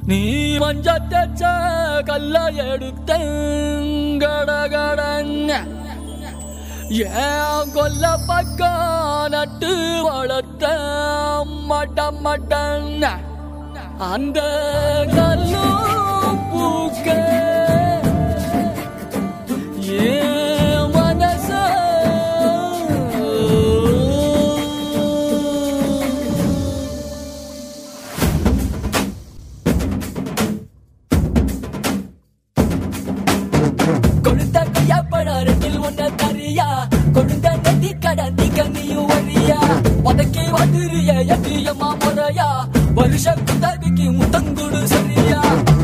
நீ மஞ்ச தேச்ச கல்ல எடுத்த கடகடங்க ஏன் கொல்ல பக்கம் நட்டு வளர்த்த மட்ட மட்டங்க அந்த கல்லும் பூக்க ஏன் மனச கொடுத்த கையப்படம் ரெண்டில் ஒன்ன தரியா கொடுத்த நதி கடந்தி கண்ணியும் வரியா உதக்கி வந்துரிய எட்டியம்மா முறையா வருஷ குத்தவிக்கு முத்தங்குடு சரியா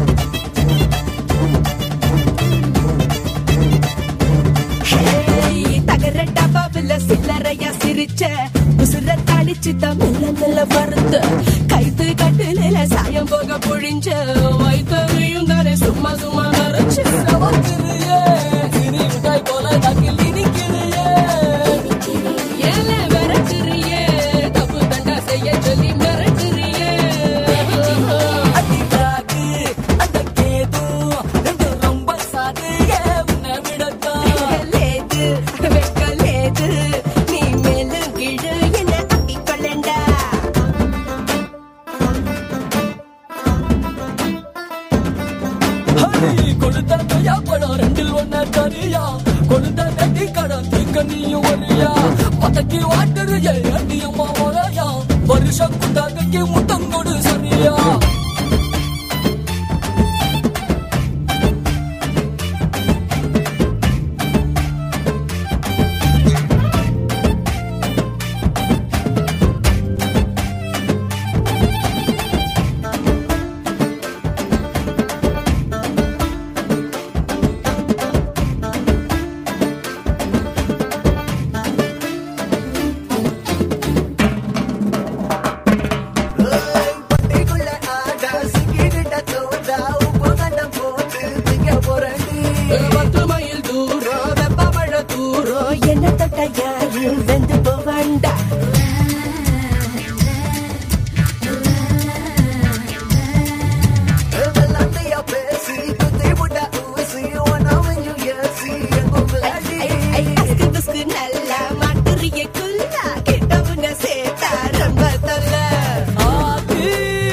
ஹேய், தகர டப்பாவுல சில்லறையா சிரிச்ச உசுர தாளிச்சு தமிழ்ல நல்ல வருத்த கைத்து கட்டுல சாயம் போக பொழிஞ்ச வைத்தவையும் தானே சும்மா சும்மா நரைச்சு சவக்கிறியே சிறி மிட்டாய் போல நக்கில் இனிக்கிறியே ஏல மிரட்டுறியே தப்பு தண்டா செய்ய சொல்லி மிரட்டுறியே அடிக்காது அந்த கேதும் ரெண்டும் ரொம்ப சாதியே உன்னை விடத்தான் லேது வெக்க லேது நீ மேலும் கீழு என்ன அப்பிக்கொள்ளண்டா ஹரி, கொடுத்த கையா படம் ரெண்டில் ஒன்ன தரியா கொடுத்த நெட்டி கடன் தீக்க நீயும் வரியா பதக்கி வாட்டுறிய அடியம்மா முறையா வருஷம் குத்தகைக்கு முத்தங்கொடு சரியா பட்டிக்குள்ள ஆடா சிக்கிட்ட தோடா உப்பு கண்டம் போட்டு திங்க போறேன் பத்து மைல் தூரம் வெப்ப மழை தூரம் என்ன தொட்ட யாரு வெந்து போவாண்டா வெள்ளாந்தையா பேசி குத்தி விட்ட ஊசி ஒன்னாவது ஏசி எங்குலாடி அஸ்கு புஸ்கு நல்லா மாட்டுறிய குல்லா கிட்டவுன சேத்தா ரொம்ப தொல்ல ஆத்தி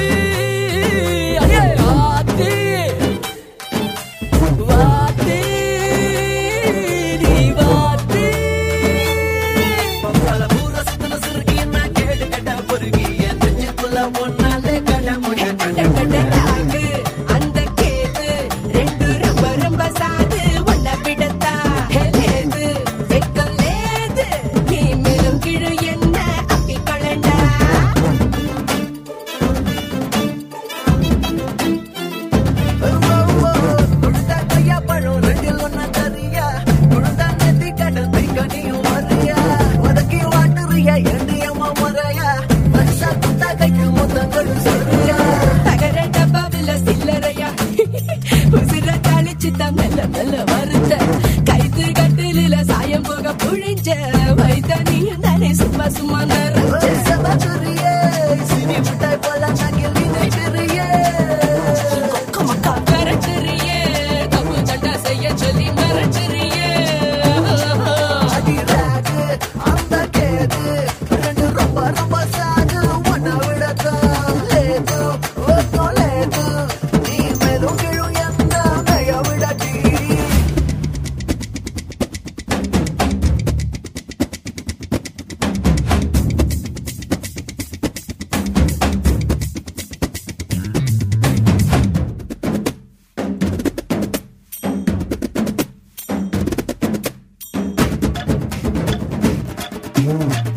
அடே ஆத்தி வாத்தி நீ வாத்தி பல ஊர சுத்தன சுருக்கி நான் கேடு கட்ட பொறுக்கி என் நெஞ்சுக்குள்ள ஒன்னாலே கட முடியும் ராகு, அந்த கேது ரெண்டு ரொம்ப ரொம்ப சாது உன்னை விடத்தா லேது வெக்கம் லேது நீ மேலும் கீழு என்ன அப்பிக்கொள்ளண்டா கொடுத்தா கையா பழம் ரெண்டில் ஒன்னா தரியா கொடுத்தா நெத்தி கடன் தைக்க நீயும் வரியா உதக்கி வாட்டுறியா எண்டியம்மா முறையா வருஷா குத்தா கைக்கு முத்தங்கள் சொல்றியா தகர டப்பாவில சில்லறையா உசிர தாளிச்சு தான் மெல்ல மெல்ல வருத்த கைத்து கட்டில சாயம் போக புழிஞ்ச வைத்த நீயும் தானே சும்மா சும்மா நிறைஞ்ச சபாச்சுரியே சினி மிட்டாய் போல நகில் நினைக்கிறியே மிரட்டுறியே தப்பு தண்டா செய்ய சொல்லி மிரட்டுறியே அடிராகு அந்த கேது ரெண்டு ரொம்ப ரொம்ப சாது ஒன்ன விடத்தான் லேது ஒத்தோ லேது நீ மேலும் கீழும் எந்த கைய விடட்டி ஆ